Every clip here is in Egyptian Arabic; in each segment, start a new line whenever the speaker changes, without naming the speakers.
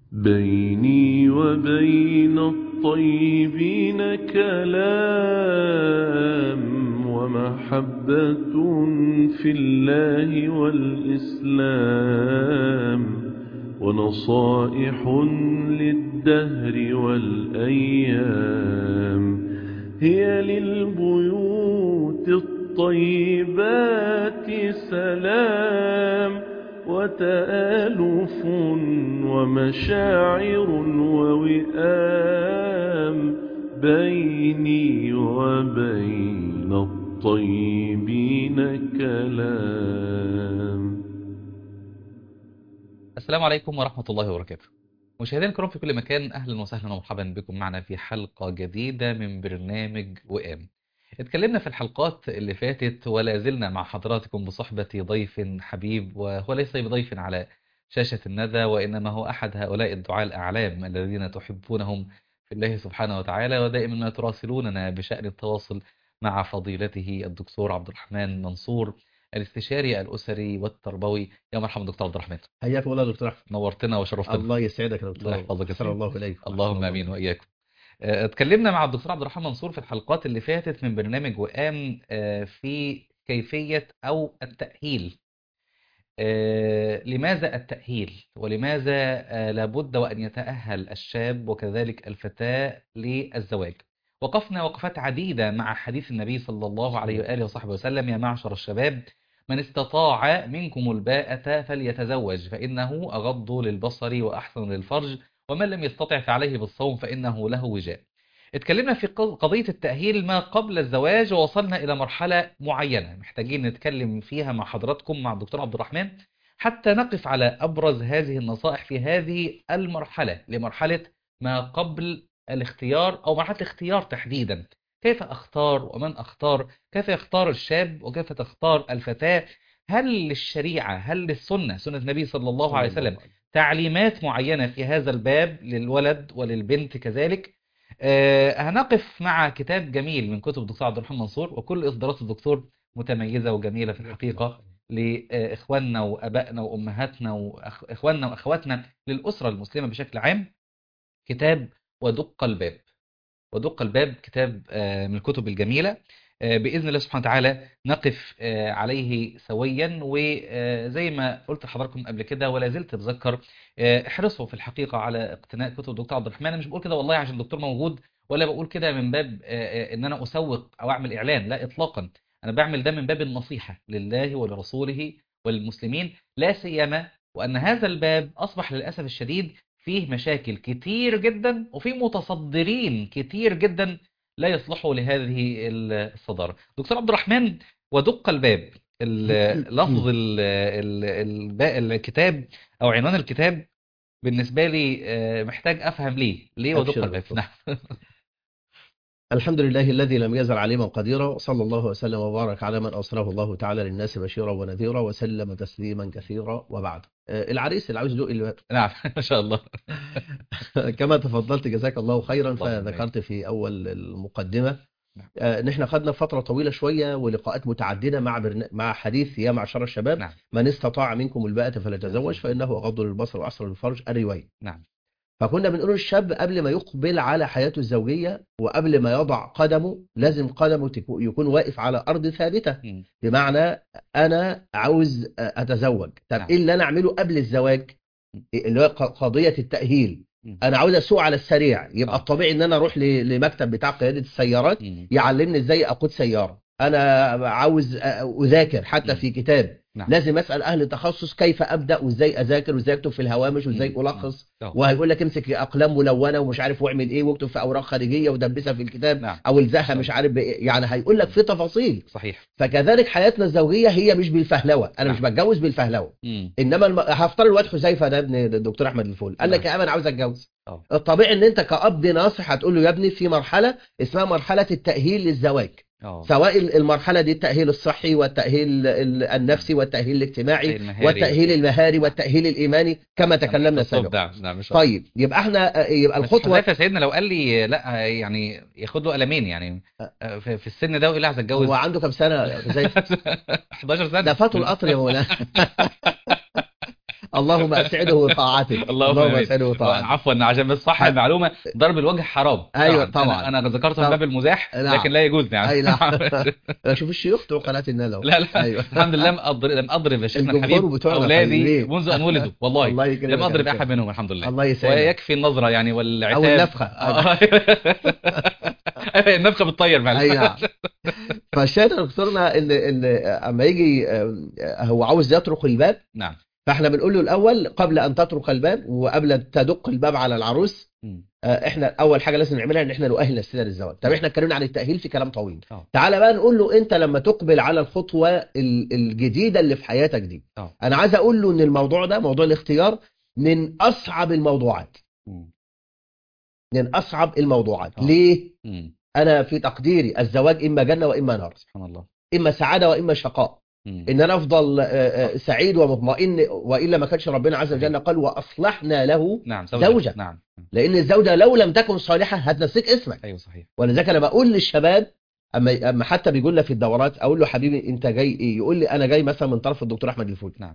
بيني وبين الطيبين كلام ومحبة في الله والإسلام ونصائح للدهر والأيام هي للبيوت الطيبات سلام وتآلف ومشاعر ووئام بيني وبين الطيبين كلام
السلام عليكم ورحمة الله وبركاته مشاهدينا الكرام في كل مكان أهلا وسهلا ومرحبا بكم معنا في حلقة جديدة من برنامج وئام اتكلمنا في الحلقات اللي فاتت ولا زلنا مع حضراتكم بصحبة ضيف حبيب وهو ليس بضيف على شاشة الندى وإنما هو أحد هؤلاء الدعاء الأعلام الذين تحبونهم في الله سبحانه وتعالى ودائما ما تراسلوننا بشأن التواصل مع فضيلته الدكتور عبد الرحمن منصور الاستشاري الأسري والتربوي يا مرحبا دكتور عبد الرحمن
حياك الله دكتور احمد
نورتنا وشرفتنا
الله يسعدك يا دكتور
الله يحفظك يا
أحسن
سيدي.
الله اليك
اللهم امين واياكم آه، اتكلمنا مع الدكتور عبد الرحمن منصور في الحلقات اللي فاتت من برنامج وئام آه، في كيفية او التأهيل آه، لماذا التأهيل ولماذا آه، لابد وأن يتأهل الشاب وكذلك الفتاة للزواج وقفنا وقفات عديدة مع حديث النبي صلى الله عليه وآله وصحبه وسلم يا معشر الشباب من استطاع منكم الباءة فليتزوج فإنه أغض للبصر وأحسن للفرج ومن لم يستطع فعليه بالصوم فإنه له وجاء اتكلمنا في قض- قضية التأهيل ما قبل الزواج ووصلنا إلى مرحلة معينة محتاجين نتكلم فيها مع حضراتكم مع الدكتور عبد الرحمن حتى نقف على أبرز هذه النصائح في هذه المرحلة لمرحلة ما قبل الاختيار أو مرحلة الاختيار تحديدا كيف أختار ومن أختار كيف يختار الشاب وكيف تختار الفتاة هل للشريعة هل للسنة سنة النبي صلى الله عليه وسلم تعليمات معينة في هذا الباب للولد وللبنت كذلك آه، هنقف مع كتاب جميل من كتب الدكتور عبد الرحمن منصور وكل إصدارات الدكتور متميزة وجميلة في الحقيقة لإخواننا وأبائنا وأمهاتنا وإخواننا وأخواتنا للأسرة المسلمة بشكل عام كتاب ودق الباب ودق الباب كتاب آه، من الكتب الجميلة آه، بإذن الله سبحانه وتعالى نقف آه، عليه سويا وزي ما قلت لحضراتكم قبل كده ولا زلت بذكر آه، احرصوا في الحقيقة على اقتناء كتب الدكتور عبد الرحمن أنا مش بقول كده والله عشان الدكتور موجود ولا بقول كده من باب آه، آه، ان انا اسوق او اعمل اعلان لا اطلاقا انا بعمل ده من باب النصيحة لله ولرسوله وللمسلمين لا سيما وان هذا الباب اصبح للاسف الشديد فيه مشاكل كتير جدا وفيه متصدرين كتير جدا لا يصلحوا لهذه الصدارة دكتور عبد الرحمن ودق الباب ال- لفظ ال- ال- الب- الكتاب او عنوان الكتاب بالنسبة لي آه، محتاج افهم ليه ليه ودق
أبشر
الباب
دكتور.
نعم
الحمد لله الذي لم يزل عليما قديرا وصلى الله وسلم وبارك على من أرسله الله تعالى للناس بشيرا ونذيرا وسلم تسليما كثيرا وبعد آه، العريس اللي عاوز يدوق الباب
نعم ما شاء الله
كما تفضلت جزاك الله خيرا
اللهم
فذكرت في أول المقدمة
نعم.
آه، نحن خدنا فترة طويلة شوية ولقاءات متعددة مع برن... مع حديث يا معشر الشباب
نعم
من استطاع منكم الباءة فليتزوج فإنه أغض للبصر وأحسن للفرج الرواية
نعم
فكنا بنقول الشاب قبل ما يقبل على حياته الزوجية وقبل ما يضع قدمه لازم قدمه تكو- يكون واقف على أرض ثابتة
مم.
بمعنى أنا عاوز أتزوج طب
نعم.
إيه اللي أنا أعمله قبل الزواج اللي هو ق- قضية التأهيل
مم.
أنا عاوز أسوق على السريع يبقى
آه.
الطبيعي إن أنا أروح ل- لمكتب بتاع قيادة السيارات
مم.
يعلمني إزاي أقود سيارة أنا عاوز أ- أذاكر حتى
مم.
في كتاب
نعم
لازم أسأل أهل التخصص كيف أبدأ وإزاي أذاكر وإزاي أكتب في الهوامش وإزاي
مم.
ألخص
آه.
وهيقول لك امسك اقلام ملونه ومش عارف واعمل ايه واكتب في اوراق خارجيه ودبسها في الكتاب
نعم
او الزقها مش عارف بإيه. يعني هيقول لك في تفاصيل
صحيح
فكذلك حياتنا الزوجيه هي مش بالفهلوه انا
نعم.
مش بتجوز بالفهلوه
مم.
انما الم... هفترض الواد حذيفه ده ابن الدكتور احمد الفول قال لك
نعم.
يا ابا انا عاوز اتجوز
آه.
الطبيعي ان انت كأب ناصح هتقول له يا ابني في مرحله اسمها مرحله التاهيل للزواج
اه
سواء المرحله دي التاهيل الصحي والتاهيل ال- النفسي والتاهيل الاجتماعي
المهاري.
والتاهيل المهاري والتاهيل الايماني كما تكلمنا
طب
سابقا
نعم نعم ان شاء الله
طيب يبقى احنا يبقى
بس
الخطوه
حذيفه سيدنا لو قال لي لا يعني ياخد له قلمين يعني آه، في في السن ده ويقول لي عايز اتجوز
هو عنده كام سنه زي
11 سنه
ده فاتوا القطر يا مولانا اللهم اسعده بطاعتك
اللهم آمين.
اسعده بطاعتك
عفوا عشان بس صح المعلومه ضرب الوجه حرام
أيوة، طبعاً.
انا, أنا ذكرته
طبعاً.
من باب المزاح
نعم.
لكن لا يجوز يعني
اي نعم شوف الشيوخ بتوع قناه الندى
لا لا
ايوه
الحمد لله لم اضرب لم اضرب يا شيخنا
الجمهور
الحبيب
بتوعنا
اولادي
طيبين.
منذ ان ولدوا والله
الله يكرمك
لم اضرب
يا
احد منهم الحمد لله
الله يسعدك
ويكفي النظره يعني والعتاب
او النفخه
آه. النفخه بتطير معلش
اي نعم فالشاهد يا دكتورنا ان ان اما يجي آه، هو عاوز يطرق الباب
نعم
فاحنا بنقول له الاول قبل ان تطرق الباب وقبل أن تدق الباب على العروس
مم.
آه، احنا اول حاجه لازم نعملها ان احنا نؤهل نفسنا للزواج طب احنا اتكلمنا عن التاهيل في كلام طويل
آه.
تعالى بقى نقول له انت لما تقبل على الخطوه ال- الجديده اللي في حياتك دي
آه.
انا عايز اقول له ان الموضوع ده موضوع الاختيار من اصعب الموضوعات
مم.
من اصعب الموضوعات
آه.
ليه
مم.
انا في تقديري الزواج اما جنه واما نار
سبحان الله
اما سعاده واما شقاء
مم.
ان انا افضل آه، آه، سعيد ومطمئن والا ما كانش ربنا عز وجل قال واصلحنا له
نعم
زوجة.
نعم
لان الزوجه لو لم تكن صالحه هتنسيك اسمك
ايوه صحيح
ولذلك انا بقول للشباب اما اما حتى بيقول لنا في الدورات اقول له حبيبي انت جاي ايه يقول لي انا جاي مثلا من طرف الدكتور احمد الفوزي
نعم.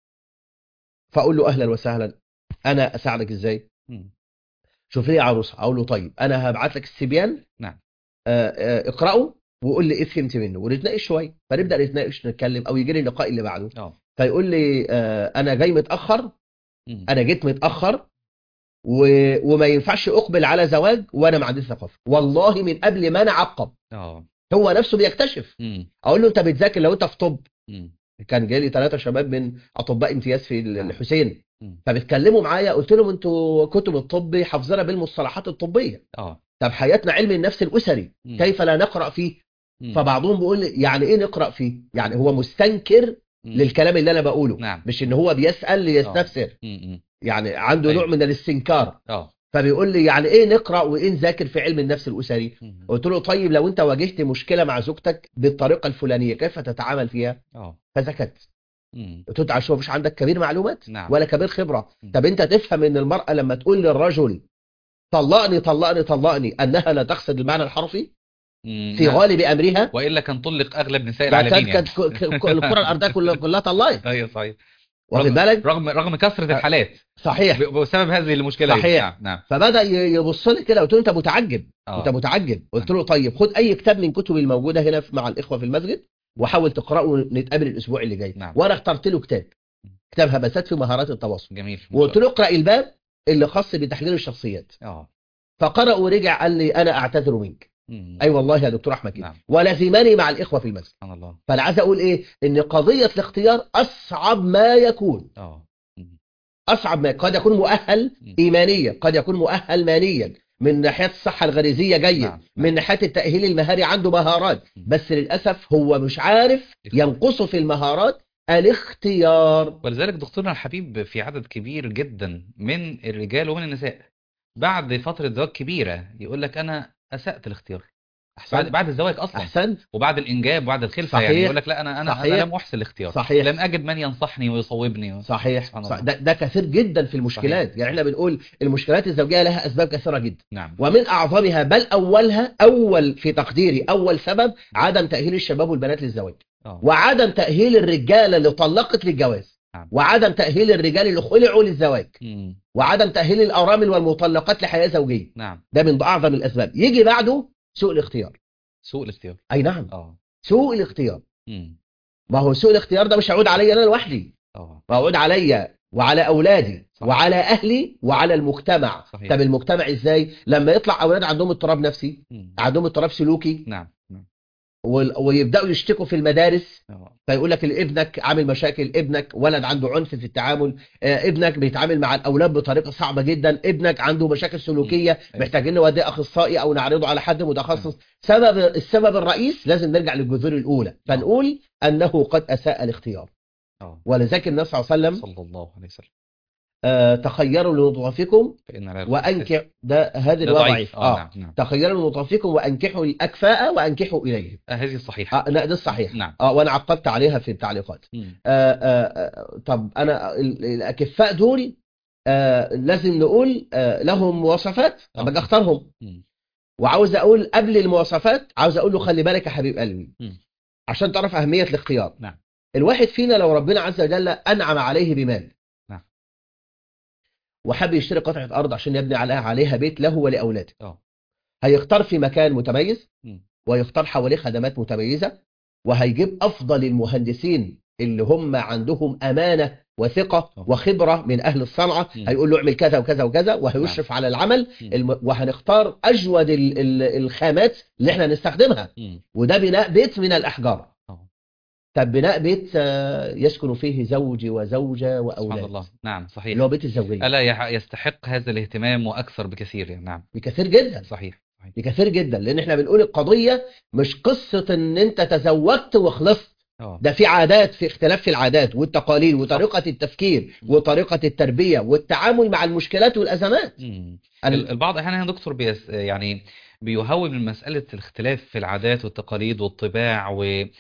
فاقول له اهلا وسهلا انا اساعدك ازاي
مم.
شوف لي يا عروسه اقول له طيب انا هبعت لك السبيان
نعم.
آه، آه، اقراه وقول لي ايه فهمت منه ونتناقش شويه فنبدا نتناقش نتكلم او يجي لي اللقاء اللي بعده
اه
فيقول لي آه، انا جاي متاخر
مم.
انا جيت متاخر و... وما ينفعش اقبل على زواج وانا ما عنديش ثقافه والله من قبل ما انا اعقب
اه
هو نفسه بيكتشف
مم.
اقول له انت بتذاكر لو انت في طب
مم.
كان جالي ثلاثه شباب من اطباء امتياز في
نعم.
الحسين
مم.
فبيتكلموا معايا قلت لهم انتوا كتب الطب حافظينها بالمصطلحات الطبيه
اه
طب حياتنا علم النفس الاسري
مم.
كيف لا نقرا فيه
مم.
فبعضهم بيقول لي يعني ايه نقرا فيه يعني هو مستنكر
مم.
للكلام اللي انا بقوله
نعم
مش ان هو بيسال ليستفسر
مم. مم.
يعني عنده
أيوة.
نوع من الاستنكار
اه
فبيقول لي يعني ايه نقرا وايه نذاكر في علم النفس الاسري
مم.
قلت له طيب لو انت واجهت مشكله مع زوجتك بالطريقه الفلانيه كيف تتعامل فيها
اه
فسكت
مم.
قلت له انت عشان مش عندك كبير معلومات
نعم
ولا كبير خبره
مم.
طب انت تفهم ان المراه لما تقول للرجل طلقني طلقني طلقني انها لا تقصد المعنى الحرفي
مم.
في
نعم.
غالب امرها
والا كان طلق اغلب نساء
ده
العالمين
كانت
يعني.
كانت ك- ك- الكره الارضيه كلها كلها طلقت
ايوه صحيح
واخد
رغم-
بالك
رغم رغم كثره الحالات
صحيح
ب- بسبب هذه المشكله دي.
صحيح.
نعم نعم
فبدا ي- يبص لي كده قلت له انت متعجب
اه
انت متعجب قلت له طيب خد اي كتاب من كتب الموجوده هنا في- مع الاخوه في المسجد وحاول تقراه ونتقابل الاسبوع اللي جاي
نعم.
وانا اخترت له كتاب كتاب همسات في مهارات التواصل
جميل
وقلت له اقرا الباب اللي خاص بتحليل الشخصيات
اه
فقرأ ورجع قال لي انا اعتذر منك
مم.
اي والله يا دكتور احمد كده
نعم
ولزمني مع الاخوه في المسجد
سبحان الله
فانا عايز اقول ايه ان قضيه الاختيار اصعب ما يكون
اه مم.
اصعب ما قد يكون مؤهل
مم.
ايمانيا قد يكون مؤهل مانيا من ناحيه الصحه الغريزيه جيد
نعم، نعم.
من ناحيه التاهيل المهاري عنده مهارات
مم.
بس للاسف هو مش عارف ينقصه في المهارات الاختيار
ولذلك دكتورنا الحبيب في عدد كبير جدا من الرجال ومن النساء بعد فترة زواج كبيرة يقول لك أنا أسأت الاختيار بعد
احسنت
بعد الزواج أصلا
احسنت
وبعد الإنجاب وبعد الخلفة
صحيح.
يعني يقول لك لا أنا أنا
صحيح.
أنا لم أحسن الاختيار
صحيح
لم أجد من ينصحني ويصوبني
صحيح
سبحان
صح.
الله.
ده, ده كثير جدا في المشكلات يعني احنا بنقول المشكلات الزوجيه لها اسباب كثيره جدا
نعم
ومن اعظمها بل اولها اول في تقديري اول سبب عدم تاهيل الشباب والبنات للزواج
آه.
وعدم تاهيل الرجاله اللي طلقت للجواز
نعم.
وعدم تاهيل الرجال اللي خلعوا للزواج
مم.
وعدم تاهيل الارامل والمطلقات لحياه زوجيه
نعم
ده من اعظم الاسباب يجي بعده سوء الاختيار
سوء الاختيار
اي نعم
اه
سوء الاختيار
مم.
ما هو سوء الاختيار ده مش هيعود عليا انا لوحدي
اه
هيعود عليا وعلى اولادي
صح.
وعلى اهلي وعلى المجتمع
صحيح.
طب المجتمع ازاي لما يطلع اولاد عندهم اضطراب نفسي
مم.
عندهم اضطراب سلوكي
نعم نعم
وال- ويبداوا يشتكوا في المدارس
اه
فيقول لك ابنك عامل مشاكل ابنك ولد عنده عنف في التعامل آه، ابنك بيتعامل مع الاولاد بطريقه صعبه جدا ابنك عنده مشاكل سلوكيه
أيوة.
محتاجين نوديه اخصائي او نعرضه على حد متخصص سبب السبب الرئيس لازم نرجع للجذور الاولى فنقول انه قد اساء الاختيار
اه
ولذلك النبي صلى الله عليه وسلم
صلى الله عليه وسلم
آه، تخيروا لنطوافكم
فإن على
وانكح ده هذه
ده
الوضع
ضعيف اه نعم نعم
تخيروا لنطوافكم وانكحوا الاكفاء وانكحوا اليهم
آه، هذه الصحيحة
آه لا ده الصحيح
نعم
اه وانا عقبت عليها في التعليقات
مم.
آه آه آه طب انا ال- الاكفاء دول آه لازم نقول آه لهم مواصفات
آه.
باجي اختارهم
مم.
وعاوز اقول قبل المواصفات عاوز اقول له خلي بالك يا حبيب قلبي
مم.
عشان تعرف اهميه الاختيار
نعم.
الواحد فينا لو ربنا عز وجل انعم عليه بمال
نعم.
وحب يشتري قطعه ارض عشان يبني عليها عليها بيت له ولاولاده
اه
هيختار في مكان متميز
مم.
ويختار حواليه خدمات متميزه وهيجيب افضل المهندسين اللي هم عندهم امانه وثقه
آه.
وخبره من اهل الصنعه
مم.
هيقول له اعمل كذا وكذا وكذا وهيشرف على العمل
مم.
الم... وهنختار اجود ال... ال... الخامات اللي احنا نستخدمها
مم.
وده بناء بيت من الاحجار
آه.
طب بناء بيت آه، يسكن فيه زوج وزوجه واولاد
سبحان الله نعم صحيح
اللي هو بيت الزوجيه
ألا يح- يستحق هذا الاهتمام وأكثر بكثير يعني نعم
بكثير جدا
صحيح صحيح
بكثير جدا لان احنا بنقول القضيه مش قصه ان انت تزوجت وخلصت
اه
ده في عادات في اختلاف في العادات والتقاليد وطريقه التفكير وطريقه التربيه والتعامل مع المشكلات والازمات
مم.
ال-
ال- البعض احيانا يا دكتور بيس يعني بيهون من مسألة الاختلاف في العادات والتقاليد والطباع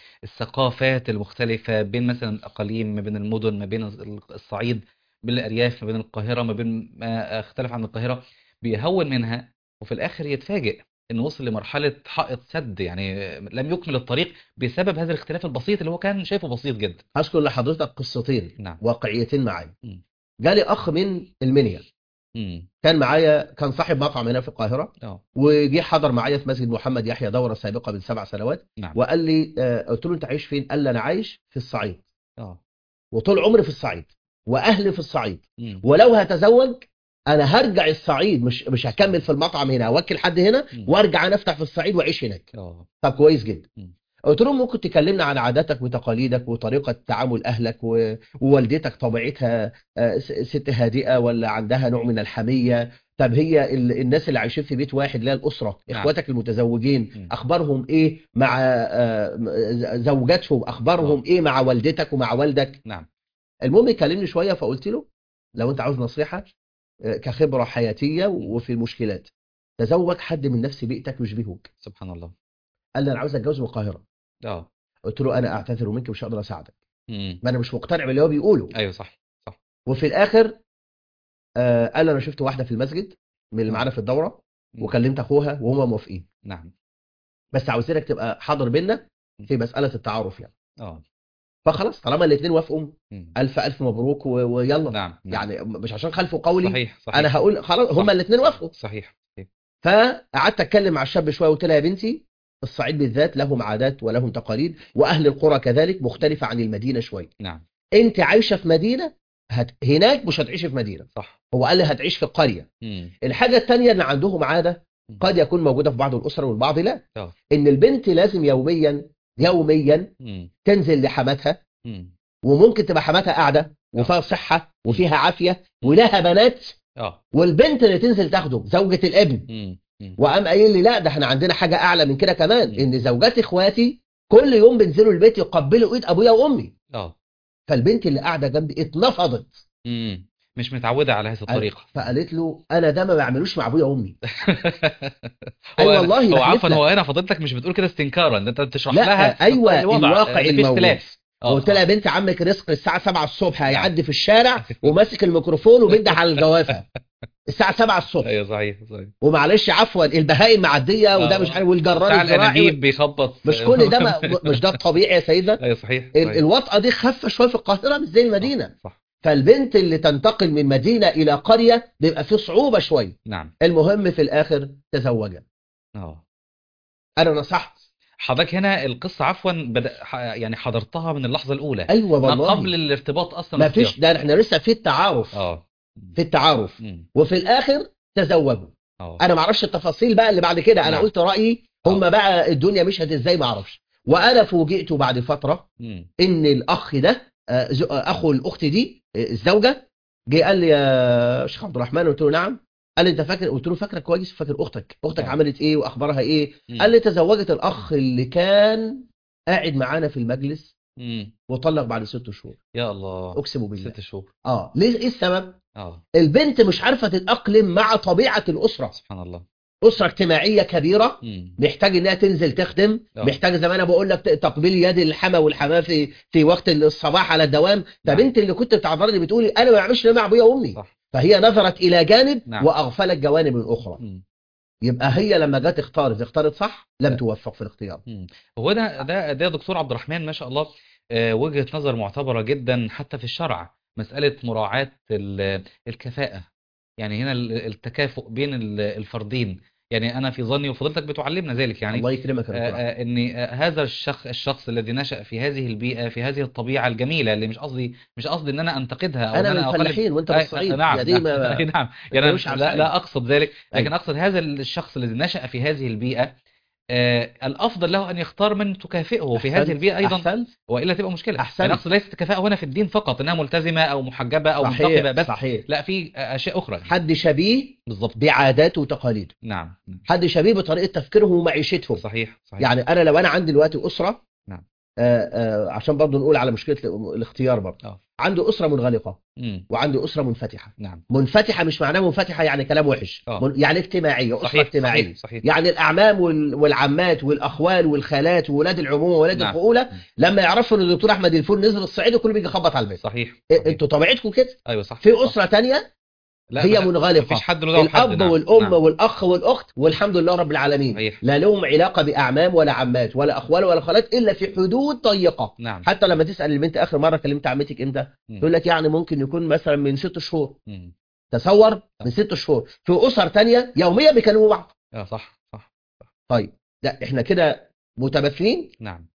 والثقافات المختلفة بين مثلا الأقاليم ما بين المدن ما بين الصعيد بين الأرياف ما بين القاهرة ما بين ما اختلف عن القاهرة بيهون منها وفي الآخر يتفاجئ إنه وصل لمرحلة حائط سد يعني لم يكمل الطريق بسبب هذا الاختلاف البسيط اللي هو كان شايفه بسيط جدا
هذكر لحضرتك قصتين
نعم
واقعيتين معايا
مم.
جالي اخ من المنيا
امم
كان معايا كان صاحب مطعم هنا في القاهره
اه
وجي حضر معايا في مسجد محمد يحيى دوره سابقه من سبع سنوات
نعم
وقال لي آه، قلت له انت عايش فين؟ قال لي انا عايش في الصعيد
اه
وطول عمري في الصعيد واهلي في الصعيد
مم.
ولو هتزوج انا هرجع الصعيد مش مش هكمل في المطعم هنا اوكل حد هنا
مم.
وارجع انا افتح في الصعيد واعيش هناك
اه
طب كويس جدا
مم.
قلت له ممكن تكلمنا عن عاداتك وتقاليدك وطريقه تعامل اهلك و- ووالدتك طبيعتها آه، س- ست هادئه ولا عندها نوع من الحميه طب هي ال- الناس اللي عايشين في بيت واحد اللي هي الاسره
نعم.
اخواتك المتزوجين
مم.
اخبارهم ايه مع آه، م- زوجاتهم اخبارهم
آه.
ايه مع والدتك ومع والدك
نعم
المهم كلمني شويه فقلت له لو انت عاوز نصيحه آه، كخبره حياتيه وفي المشكلات تزوج حد من نفس بيئتك يشبهك
سبحان الله
قال لي انا عاوز اتجوز من القاهره
اه
قلت له انا اعتذر منك مش هقدر اساعدك
امم
ما انا مش مقتنع باللي هو بيقوله
ايوه صح صح
وفي الاخر آه قال لي انا شفت واحده في المسجد من اللي معانا في الدوره
مم.
وكلمت اخوها وهم موافقين
نعم
بس عاوزينك تبقى حاضر بينا في مساله التعارف يعني
اه
فخلاص طالما الاثنين وافقوا
مم.
الف الف مبروك و- ويلا
نعم نعم.
يعني مش عشان خلفوا قولي
صحيح صحيح
انا هقول خلاص
صح.
هما الاثنين وافقوا
صحيح صحيح
فقعدت اتكلم مع الشاب شويه وقلت لها يا بنتي الصعيد بالذات لهم عادات ولهم تقاليد واهل القرى كذلك مختلفه عن المدينه شويه
نعم
انت عايشه في مدينه هت... هناك مش هتعيشي في مدينه
صح
هو قال لي هتعيش في قريه
امم
الحاجه الثانيه ان عندهم عاده قد يكون موجوده في بعض الاسر والبعض لا
اه
ان البنت لازم يوميا يوميا
امم
تنزل لحماتها
امم
وممكن تبقى حماتها قاعده وفيها صحه وفيها عافيه ولها بنات
اه
والبنت اللي تنزل تاخده زوجة الابن
امم أمم.
وقام قايل لي لا ده احنا عندنا حاجه اعلى من كده كمان
مم.
ان زوجات اخواتي كل يوم بينزلوا البيت يقبلوا ايد ابويا وامي
اه
فالبنت اللي قاعده جنبي اتنفضت
امم مش متعودة على هذه الطريقة
فقالت له انا ده ما بعملوش مع ابويا وامي
هو
أي والله
هو
بحلف
عفوا
لك.
هو هنا فضيلتك مش بتقول كده استنكارا ده انت بتشرح
لا
لها
ايوه
الوضع
الواقع
آه، في
الموجود
اختلاف اه
قلت لها يا
آه.
بنت عمك رزق الساعه 7 الصبح هيعدي في الشارع وماسك الميكروفون وبينده على الجوافه الساعه 7 الصبح
ايوه صحيح صحيح
ومعلش عفوا البهائم معديه وده
آه.
مش عارف والجرار
بتاع
الزراعي
الانابيب بيخبط
مش كل ده ما مش ده الطبيعي يا سيدنا
ايوه صحيح
ال-
صحيح.
الوطأة دي خفة شوية في القاهرة مش زي المدينة
صح
فالبنت اللي تنتقل من مدينة إلى قرية بيبقى في صعوبة شوية
نعم
المهم في الآخر تزوجا
اه
أنا نصحت
حضرتك هنا القصة عفوا بدأ ح- يعني حضرتها من اللحظة الأولى
أيوة
ما
والله
قبل الارتباط أصلا
ما فيش
والاختيار.
ده احنا لسه في التعارف
اه
في التعارف
مم.
وفي الآخر تزوجوا
اه
أنا ما اعرفش التفاصيل بقى اللي بعد كده أنا
نعم.
قلت رأيي هم بقى الدنيا مشهد إزاي ما أعرفش وأنا فوجئت بعد فترة
مم.
إن الأخ ده آه، ز- آه، أخو الأخت دي آه، الزوجة جه قال لي يا شيخ عبد الرحمن قلت له نعم قال لي انت فاكر قلت له فاكره كويس فاكر اختك اختك
آه.
عملت ايه واخبارها ايه
مم.
قال لي تزوجت الاخ اللي كان قاعد معانا في المجلس
مم.
وطلق بعد ست شهور
يا الله
اقسم بالله
ست شهور
اه ليه ايه السبب
اه
البنت مش عارفه تتاقلم مع طبيعه الاسره
سبحان الله
اسره اجتماعيه كبيره
مم.
محتاج انها تنزل تخدم
آه.
محتاج زي ما انا بقول لك تقبيل يد الحما والحماه في في وقت الصباح على الدوام طب
نعم.
انت اللي كنت بتعبرني بتقولي انا ما بعملش ده مع ابويا وامي
صح
فهي نظرت الى جانب
نعم.
واغفلت جوانب اخرى
مم.
يبقى هي لما جت اختارت اختارت صح لم
لا.
توفق في الاختيار
مم. هو ده ده ده دكتور عبد الرحمن ما شاء الله آه، وجهة نظر معتبرة جدا حتى في الشرع مسألة مراعاة ال- الكفاءة يعني هنا ال- التكافؤ بين ال- الفردين يعني انا في ظني وفضلتك بتعلمنا ذلك يعني
الله يكرمك يا
آه،
دكتور
آه، ان آه، هذا الشخص الشخص الذي نشأ في هذه البيئة في هذه الطبيعة الجميلة اللي مش قصدي مش قصدي ان انا انتقدها او
انا
ان
من
انا اقلل
الفلاحين وانت
أي-
من الصعيد
نعم
يا دي
نعم
ما
أي نعم يعني أنا
تقولش على
لا,
حاجة.
لا اقصد ذلك لكن
أيوة.
اقصد هذا الشخص الذي نشأ في هذه البيئة آه الافضل له ان يختار من تكافئه في هذه
أحسنت،
البيئة ايضا
أحسنت
والا تبقى مشكلة
أحسنت.
يعني اقصد ليست الكفاءة هنا في الدين فقط انها ملتزمة او محجبة او منتقبة
صحيح
بس
صحيح
لا في آه، اشياء اخرى
حد شبيه
بالضبط
بعاداته وتقاليده
نعم
حد شبيه بطريقه تفكيرهم ومعيشتهم
صحيح صحيح
يعني انا لو انا عندي دلوقتي اسره
نعم.
آه آه عشان برضه نقول على مشكله ال- الاختيار برضه
آه.
عنده اسره منغلقه
مم.
وعنده اسره منفتحه
نعم
منفتحه مش معناه منفتحه يعني كلام وحش
آه.
من يعني اجتماعيه اسره
صحيح
اجتماعيه
صحيح صحيح
يعني الاعمام وال- والعمات والاخوال والخالات وولاد العمومه وولاد
نعم.
الخؤوله لما يعرفوا ان الدكتور احمد الفول نزل الصعيد الكل بيجي يخبط على البيت
صحيح
إيه،
صحيح.
انتوا طبيعتكم كده
ايوه صح
في
صح.
اسره تانية
لا
هي
ما-
منغلقه
مفيش حد له دعوه بحد
الاب
نعم.
والام
نعم.
والاخ والاخت والحمد لله رب العالمين
صحيح
لا لهم علاقه باعمام ولا عمات ولا اخوال ولا خالات الا في حدود ضيقه
نعم
حتى لما تسال البنت اخر مره كلمت عمتك امتى
مم.
تقول لك يعني ممكن يكون مثلا من ست شهور
مم.
تصور من ست شهور في اسر تانية يوميا بيكلموا بعض
اه صح صح
طيب ده احنا كده متماثلين
نعم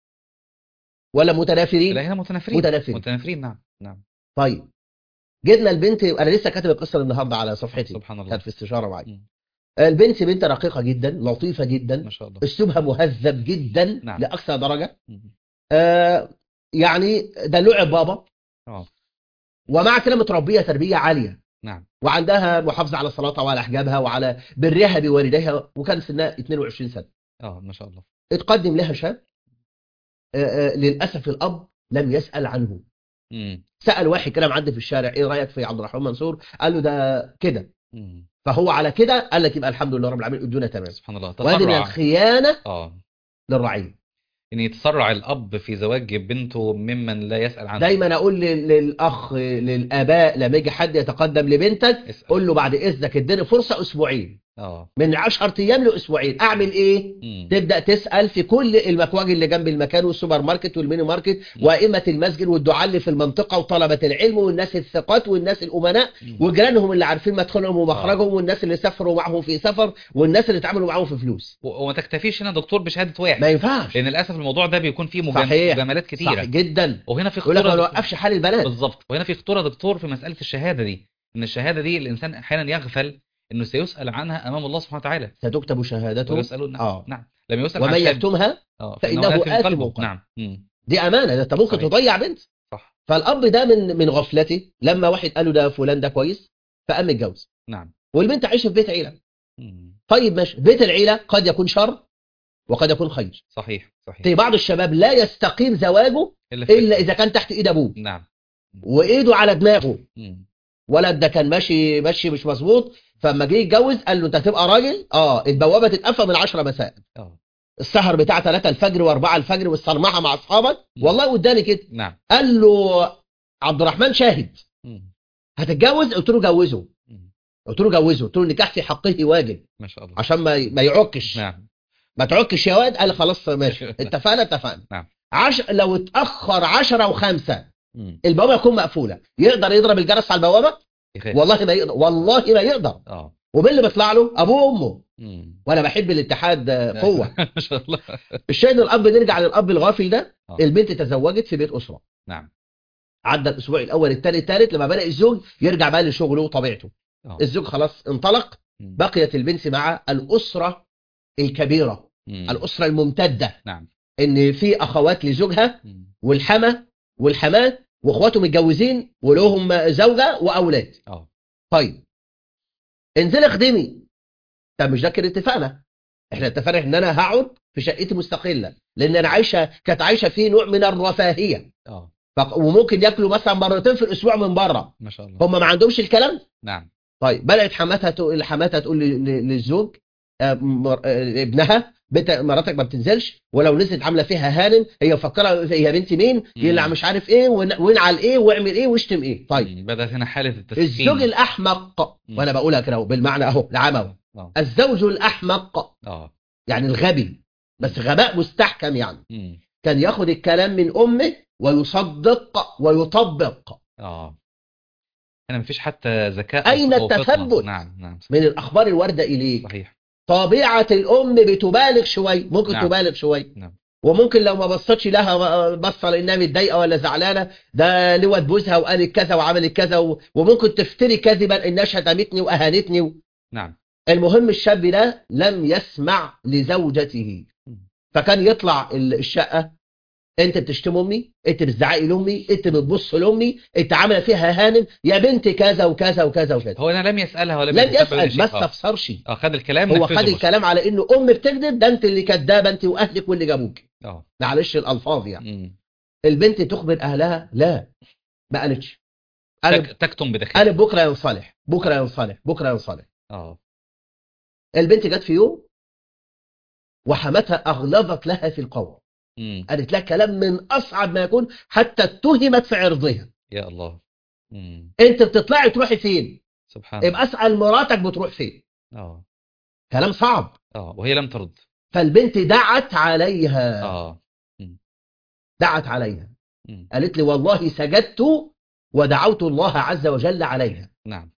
ولا متنافرين
لا هنا متنافرين
متنافرين
متنافرين نعم نعم
طيب جبنا البنت انا لسه كاتب القصه النهارده على صفحتي
سبحان الله
كانت في استشاره معايا
مم.
البنت بنت رقيقه جدا لطيفه جدا
ما شاء الله
اسلوبها مهذب جدا
نعم.
لاقصى درجه
مم.
آه يعني دلوع بابا
اه
ومع كده متربيه تربيه عاليه
نعم
وعندها محافظه على صلاتها وعلى حجابها وعلى برها بوالديها وكان سنها 22 سنه
اه ما شاء الله
اتقدم لها شاب آه آه للاسف الاب لم يسال عنه
مم.
سال واحد كده معدي في الشارع ايه رايك في عبد الرحمن منصور قال له ده كده
مم.
فهو على كده قال لك يبقى الحمد لله رب العالمين الدنيا تمام
سبحان الله
وهذه من
تسرع
الخيانه
اه
للرعيه
ان يتسرع الاب في زواج بنته ممن لا يسأل عنه
دايما اقول لل- للاخ للاباء لما يجي حد يتقدم لبنتك
اسأل
قول له بعد اذنك اديني فرصه اسبوعين
اه
من 10 ايام لاسبوعين اعمل ايه
مم.
تبدا تسال في كل المكواج اللي جنب المكان والسوبر ماركت والميني ماركت
مم.
وائمه المسجد والدعاة اللي في المنطقه وطلبه العلم والناس الثقات والناس الامناء
مم.
وجيرانهم اللي عارفين مدخلهم ومخرجهم والناس اللي سافروا معهم في سفر والناس اللي اتعاملوا معاهم في فلوس
و- وما تكتفيش هنا دكتور بشهادة واحد
ما ينفعش
لان للاسف الموضوع ده بيكون فيه مجام-
صحيح.
مجاملات
صح
كتيرة
جدا
وهنا في
يقول لك ما
خطورة
نوقفش حال البنات
بالظبط وهنا في خطورة دكتور في مسألة الشهادة دي ان الشهادة دي الانسان احيانا يغفل انه سيسأل عنها امام الله سبحانه وتعالى
ستكتب شهادته
ويسألون نعم
اه
نعم لم يسأل
ومن
عن شاب
يكتمها
اه
فإنه
آثم
آثم
قلبه.
قلبه.
نعم مم.
دي امانه ده انت ممكن
صحيح.
تضيع بنت
صح
فالاب ده من من غفلته لما واحد قال له ده فلان ده كويس فقام متجوز
نعم
والبنت عايشه في بيت عيله
مم.
طيب ماشي بيت العيله قد يكون شر وقد يكون خير
صحيح صحيح
في بعض الشباب لا يستقيم زواجه
في
الا اذا كان تحت ايد ابوه
نعم
وايده على دماغه
مم.
ولد ده كان ماشي ماشي مش مظبوط فلما جه يتجوز قال له انت هتبقى راجل اه البوابه تتقفل من 10 مساء
اه
السهر بتاع 3 الفجر و4 الفجر والصرمعه مع اصحابك والله قدامي كده
نعم
قال له عبد الرحمن شاهد
مم.
هتتجوز قلت له جوزه
مم.
قلت له جوزه قلت له النكاح في حقه واجب
ما شاء الله
عشان ما ما يعكش
نعم
ما تعكش يا واد قال خلاص ماشي اتفقنا اتفقنا
نعم.
عش... لو اتاخر 10 وخمسة
مم.
البوابه تكون مقفوله يقدر يضرب الجرس على البوابه
يخاف.
والله ما يقدر والله ما يقدر
اه
ومين اللي بيطلع له ابوه وامه
مم.
وانا بحب الاتحاد آه، قوه
ما شاء الله
الشيء ان الاب نرجع للاب الغافل ده
آه.
البنت تزوجت في بيت اسره
نعم
عدى الاسبوع الاول الثاني الثالث لما بدا الزوج يرجع بقى لشغله وطبيعته
اه
الزوج خلاص انطلق
مم.
بقيت البنت مع الاسره الكبيره
مم.
الاسره الممتده
نعم
ان في اخوات لزوجها
مم.
والحما والحماه واخواته متجوزين ولهم زوجه واولاد
اه
طيب انزلي اخدمي طب مش ده كده اتفقنا احنا اتفقنا ان انا هقعد في شقتي مستقله لان انا عايشه كانت عايشه في نوع من الرفاهيه
اه
ف- وممكن ياكلوا مثلا مرتين في الاسبوع من بره
ما شاء الله
هم ما عندهمش الكلام
نعم
طيب بدات حماتها تقول حماتها تقول ل- ل- للزوج آه، مر- آه، ابنها بنت مراتك ما بتنزلش ولو نزلت عامله فيها هانم هي مفكره هي بنت مين يلع مش عارف ايه ون- وينعل ايه واعمل ايه واشتم ايه طيب
مم. بدأت هنا حالة التسخين
الزوج الاحمق
مم.
وانا بقولها كده أهو بالمعنى اهو العموي
اه
الزوج الاحمق
اه
يعني الغبي بس غباء مستحكم يعني
مم.
كان ياخد الكلام من امه ويصدق ويطبق
اه هنا مفيش حتى ذكاء
أين
أو فطنة.
التثبت؟
نعم نعم
من الأخبار الواردة إليك
صحيح
طبيعة الأم بتبالغ شوي ممكن
نعم.
تبالغ شوي
نعم
وممكن لو ما بصتش لها بصة لأنها متضايقة ولا زعلانة ده لوت بوزها وقالت كذا وعملت كذا و- وممكن تفتري كذبا إنها شتمتني وأهانتني و...
نعم
المهم الشاب ده لم يسمع لزوجته فكان يطلع ال- الشقة انت بتشتم امي انت بتزعقي لامي انت بتبص لامي انت عامله فيها هانم يا بنت كذا وكذا وكذا وكذا
هو هنا لم يسألها ولا
لم يسأل ما استفسرش
اه خد الكلام
هو
نفذه
خد
بس.
الكلام على انه ام بتكذب ده انت اللي كدابه انت واهلك واللي جابوك
اه
معلش الالفاظ يعني
مم.
البنت تخبر اهلها لا ما قالتش قالت
تك- تكتم بداخلها
قالت بكره ينصلح بكره ينصلح بكره ينصلح
اه
البنت جت في يوم وحماتها اغلظت لها في القول
مم.
قالت لها كلام من اصعب ما يكون حتى اتهمت في عرضها
يا الله مم.
انت بتطلعي تروحي فين
سبحان الله
يبقى اسال مراتك بتروح فين
اه
كلام صعب
اه وهي لم ترد
فالبنت دعت عليها
اه
دعت عليها
مم.
قالت لي والله سجدت ودعوت الله عز وجل عليها
نعم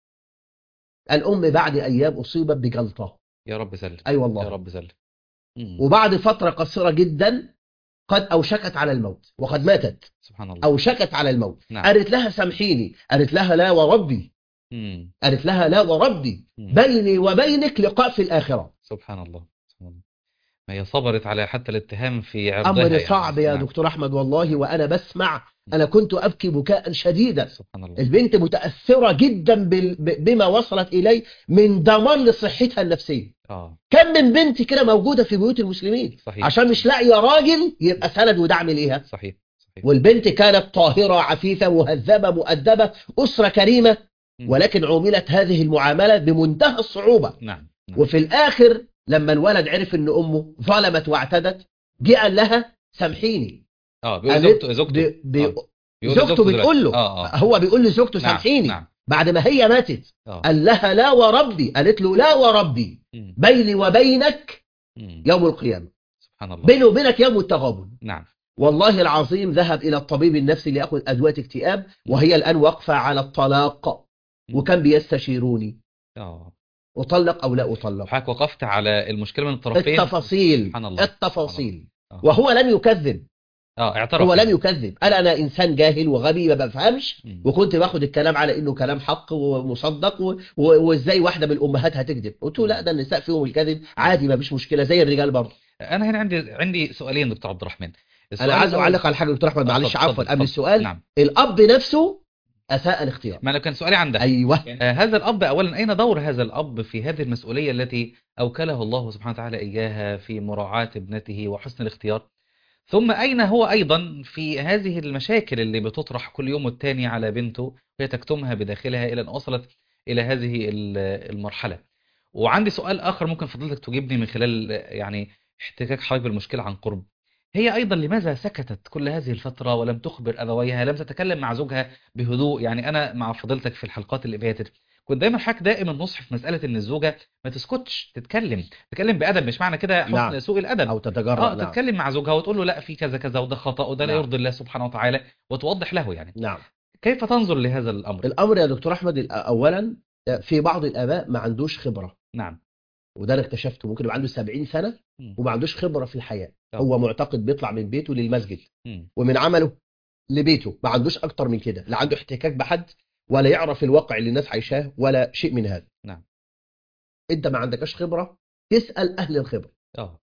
الأم بعد أيام أصيبت بجلطة
يا رب سلم
أي
يا
والله
رب سلم مم.
وبعد فترة قصيرة جدا قد أوشكت على الموت وقد ماتت
سبحان الله
أوشكت على الموت
نعم.
قالت لها سامحيني قالت لها لا وربي
مم.
قالت لها لا وربي
مم.
بيني وبينك لقاء في الآخرة
سبحان الله سبحان الله ما هي صبرت على حتى الاتهام في عرضها
أمر
يعني.
صعب يا
نعم.
دكتور أحمد والله وأنا بسمع أنا كنت أبكي بكاء شديدا
سبحان الله
البنت متأثرة جدا بال- ب- بما وصلت إليه من ضمان لصحتها النفسية
اه
كم من بنت كده موجودة في بيوت المسلمين
صحيح
عشان مش لاقية راجل يبقى سند ودعم ليها
صحيح صحيح
والبنت كانت طاهرة عفيفة مهذبة مؤدبة أسرة كريمة
مم.
ولكن عوملت هذه المعاملة بمنتهى الصعوبة
نعم نعم.
وفي الآخر لما الولد عرف إن أمه ظلمت واعتدت جه قال لها سامحيني
اه بيقول
قالت
زوجته زوجته
ب- ب-
آه. بيقول
زوجته
دلوقتي.
بتقول له
اه اه
هو بيقول لزوجته
نعم
سامحيني
نعم
بعد ما هي ماتت
اه
قال لها لا وربي قالت له لا وربي
مم.
بيني وبينك
مم.
يوم القيامة
سبحان الله
بيني وبينك يوم التغابن
نعم
والله العظيم ذهب إلى الطبيب النفسي ليأخذ أدوية اكتئاب وهي الآن واقفة على الطلاق وكان بيستشيروني
اه
أطلق أو لا أطلق
وحضرتك وقفت على المشكله من الطرفين
التفاصيل
سبحان الله
التفاصيل
آه.
وهو لم يكذب
اه اعترف
هو
يعني.
لم يكذب أنا أنا إنسان جاهل وغبي ما بفهمش
مم.
وكنت باخد الكلام على إنه كلام حق ومصدق و- و- وإزاي واحدة من الأمهات هتكذب قلت له لا ده النساء فيهم الكذب عادي ما فيش مشكلة زي الرجال برضه
انا هنا عندي عندي سؤالين دكتور عبد الرحمن
أنا
السؤال
عايز
الأول-
أعلق على حاجة دكتور أحمد
آه،
معلش
اتفضل،
عفوا
اتفضل،
قبل السؤال
نعم
الأب نفسه أساء الاختيار
ما لو كان سؤالي عن ده
أيوه
آه، هذا الأب أولا أين دور هذا الأب في هذه المسؤولية التي أوكله الله سبحانه وتعالى إياها في مراعاة ابنته وحسن الاختيار ثم أين هو أيضا في هذه المشاكل اللي بتطرح كل يوم والتاني على بنته وهي تكتمها بداخلها إلى أن وصلت إلى هذه ال- المرحلة وعندي سؤال آخر ممكن فضلتك تجيبني من خلال آه، يعني احتكاك حضرتك بالمشكلة عن قرب هي أيضا لماذا سكتت كل هذه الفترة ولم تخبر أبويها لم تتكلم مع زوجها بهدوء يعني أنا مع فضيلتك في الحلقات اللي فاتت كنت دايما حضرتك دائما نصح في مسألة إن الزوجة ما تسكتش تتكلم تتكلم بأدب مش معنى كده حسن
نعم.
سوء الأدب
أو تتجرأ
اه
نعم
تتكلم مع زوجها وتقول له لا في كذا كذا وده خطأ وده لا
نعم.
يرضي الله سبحانه وتعالى وتوضح له يعني
نعم
كيف تنظر لهذا الأمر
الأمر يا دكتور أحمد الأ- أولا في بعض الآباء ما عندوش خبرة
نعم
وده أنا اكتشفته ممكن يبقى عنده 70 سنة
مم.
وما عندوش خبرة في الحياة
آه.
هو معتقد بيطلع من بيته للمسجد
مم.
ومن عمله لبيته ما عندوش أكتر من كده لا عنده احتكاك بحد ولا يعرف الواقع اللي الناس عايشاه ولا شيء من هذا
نعم.
أنت ما عندكش خبرة تسأل أهل الخبرة
اه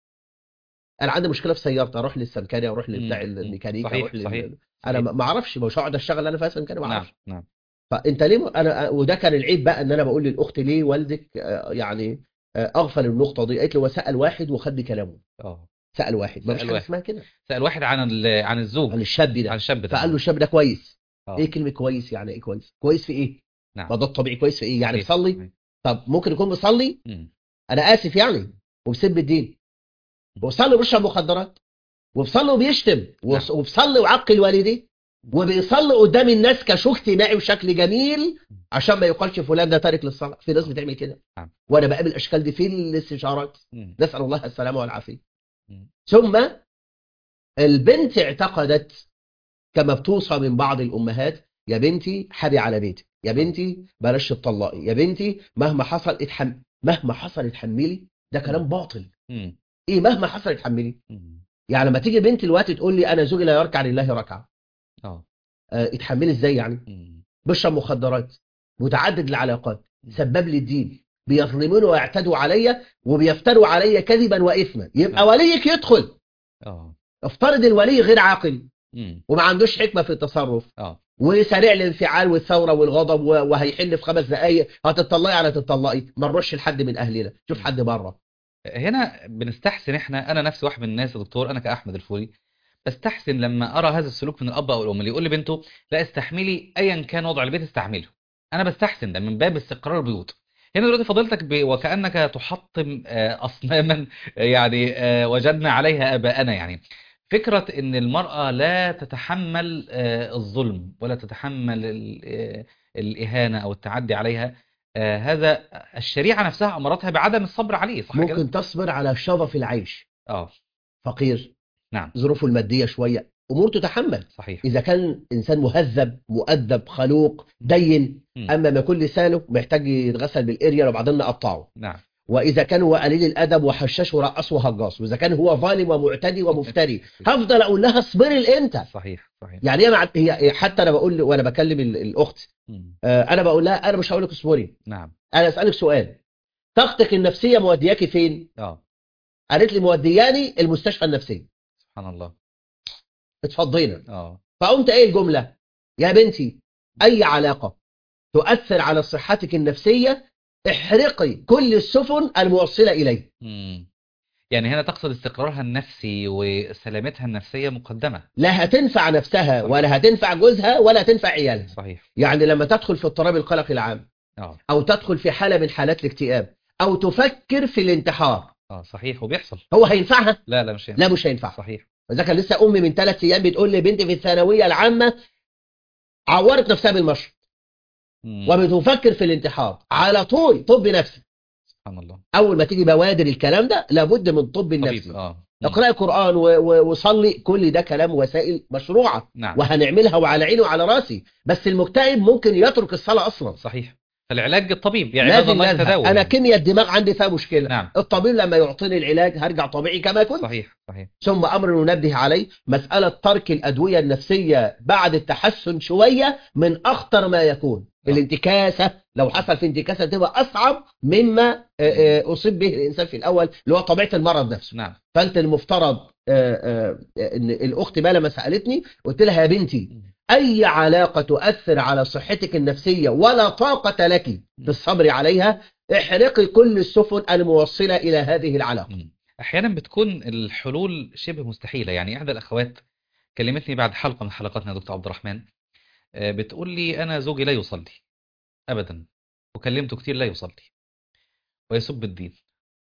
أنا عندي مشكلة في سيارتي أروح للسمكري أروح لبتاع
مم.
الميكانيكا
صحيح،
أروح لل...
صحيح.
أنا ما ما أعرفش مش هقعد أشتغل أنا في سمكري ما
نعم
أعرفش
نعم
فانت ليه انا وده كان العيب بقى ان انا بقول للاخت ليه والدك آه، يعني آه، اغفل النقطه دي قالت لي وسال واحد وخد بكلامه
اه
سال واحد ما فيش
سأل
حاجه
واحد.
اسمها كده
سأل واحد عن ال- عن الزوج
عن الشاب
عن
ده
الشاب ده
فقال له الشاب ده كويس
آه.
ايه كلمه كويس يعني ايه كويس كويس في ايه
نعم
ما ده الطبيعي كويس في ايه يعني
صحيح،
بيصلي
صحيح.
طب ممكن يكون بيصلي
مم.
انا اسف يعني وبيسب الدين وبيصلي وبيشرب مخدرات وبيصلي وبيشتم وبص-
نعم.
وبيصلي وعقل والديه وبيصلي قدام الناس كشو اجتماعي وشكل جميل عشان ما يقالش فلان ده تارك للصلاه في ناس بتعمل كده
نعم.
وانا بقابل الاشكال دي في الاستشارات
مم.
نسال الله السلامه والعافيه
مم.
ثم البنت اعتقدت كما بتوصى من بعض الامهات يا بنتي حبي على بيتك يا بنتي بلاش تطلقي يا بنتي مهما حصل اتحم مهما حصل اتحملي ده كلام باطل
مم.
ايه مهما حصل اتحملي
مم.
يعني لما تيجي بنت دلوقتي تقول لي انا زوجي لا يركع لله ركعه
اه
آه، اتحملي ازاي يعني
مم.
بشرب مخدرات متعدد العلاقات سبب لي الدين بيظلموني ويعتدوا عليا وبيفتروا عليا كذبا واثما يبقى
نعم.
وليك يدخل
اه
افترض الولي غير عاقل
مم.
وما عندوش حكمه في التصرف
اه
وسريع الانفعال والثوره والغضب و- وهيحل في خمس دقائق هتطلقي على تطلقي ما نروحش لحد من اهلنا شوف حد بره
هنا بنستحسن احنا انا نفسي واحد من الناس يا دكتور انا كاحمد الفولي بستحسن لما ارى هذا السلوك من الاب او الام اللي يقول لبنته لا استحملي ايا كان وضع البيت استحمله انا بستحسن ده من باب استقرار البيوت هنا دلوقتي فضيلتك ب... وكانك تحطم آه، اصناما آه، يعني آه، وجدنا عليها اباءنا يعني فكره ان المراه لا تتحمل آه، الظلم ولا تتحمل ال- آه، الاهانه او التعدي عليها آه، هذا الشريعه نفسها امرتها بعدم الصبر عليه صح كده
ممكن تصبر على شظف العيش
اه
فقير
نعم
ظروفه الماديه شويه امور تتحمل
صحيح
اذا كان انسان مهذب مؤدب خلوق دين
مم.
اما ما يكون لسانه محتاج يتغسل بالاريال وبعدين نقطعه
نعم
واذا كان هو قليل الادب وحشاش ورقص وهجاص واذا كان هو ظالم ومعتدي ومفتري هفضل اقول لها اصبري لامتى
صحيح صحيح
يعني هي مع... هي حتى انا بقول وانا بكلم ال- الاخت
مم.
آه، انا بقول لها انا مش هقول لك اصبري
نعم
انا اسالك سؤال طاقتك النفسيه مودياكي فين
اه
قالت لي مودياني المستشفى النفسيه
سبحان الله
اتفضينا
اه
فقمت ايه الجمله يا بنتي اي علاقه تؤثر على صحتك النفسيه احرقي كل السفن الموصله اليه
مم. يعني هنا تقصد استقرارها النفسي وسلامتها النفسية مقدمة
لا هتنفع نفسها
صحيح.
ولا هتنفع جوزها ولا هتنفع عيالها
صحيح
يعني لما تدخل في اضطراب القلق العام
اه
او تدخل في حاله من حالات الاكتئاب او تفكر في الانتحار
اه صحيح وبيحصل
هو هينفعها
لا لا مش
لا مش هينفعها
صحيح
وإذا كان لسه امي من ثلاث ايام بتقول لي بنتي في الثانويه العامه عورت نفسها بالمشرط
مم.
وبتفكر في الانتحار على طول طب نفسي
سبحان الله
اول ما تيجي بوادر الكلام ده لابد من طب
طبيب
النفسي
اه مم.
اقرأي قرآن و- و- وصلي كل ده كلام وسائل مشروعة
نعم
وهنعملها وعلى عيني وعلى راسي بس المكتئب ممكن يترك الصلاة أصلا
صحيح فالعلاج الطبيب يعني عباد
لازم
الله
نذهب.
التداول
أنا
يعني.
كيمياء الدماغ عندي فيها مشكلة
نعم
الطبيب لما يعطيني العلاج هرجع طبيعي كما كنت
صحيح صحيح
ثم أمر ننبه عليه مسألة ترك الأدوية النفسية بعد التحسن شوية من أخطر ما يكون
آه.
الانتكاسة لو حصل في انتكاسة تبقى أصعب مما آه، آه، أصيب به الإنسان في الأول اللي هو طبيعة المرض نفسه
نعم
فانت المفترض آه، آه، ان الاخت بقى لما سالتني قلت لها يا بنتي اي علاقه تؤثر على صحتك النفسيه ولا طاقه لك في الصبر عليها احرقي كل السفن الموصله الى هذه العلاقه
مم. احيانا بتكون الحلول شبه مستحيله يعني احدى الاخوات كلمتني بعد حلقه من حلقاتنا يا دكتور عبد الرحمن آه، بتقول لي انا زوجي لا يصلي ابدا وكلمته كتير لا يصلي ويسب الدين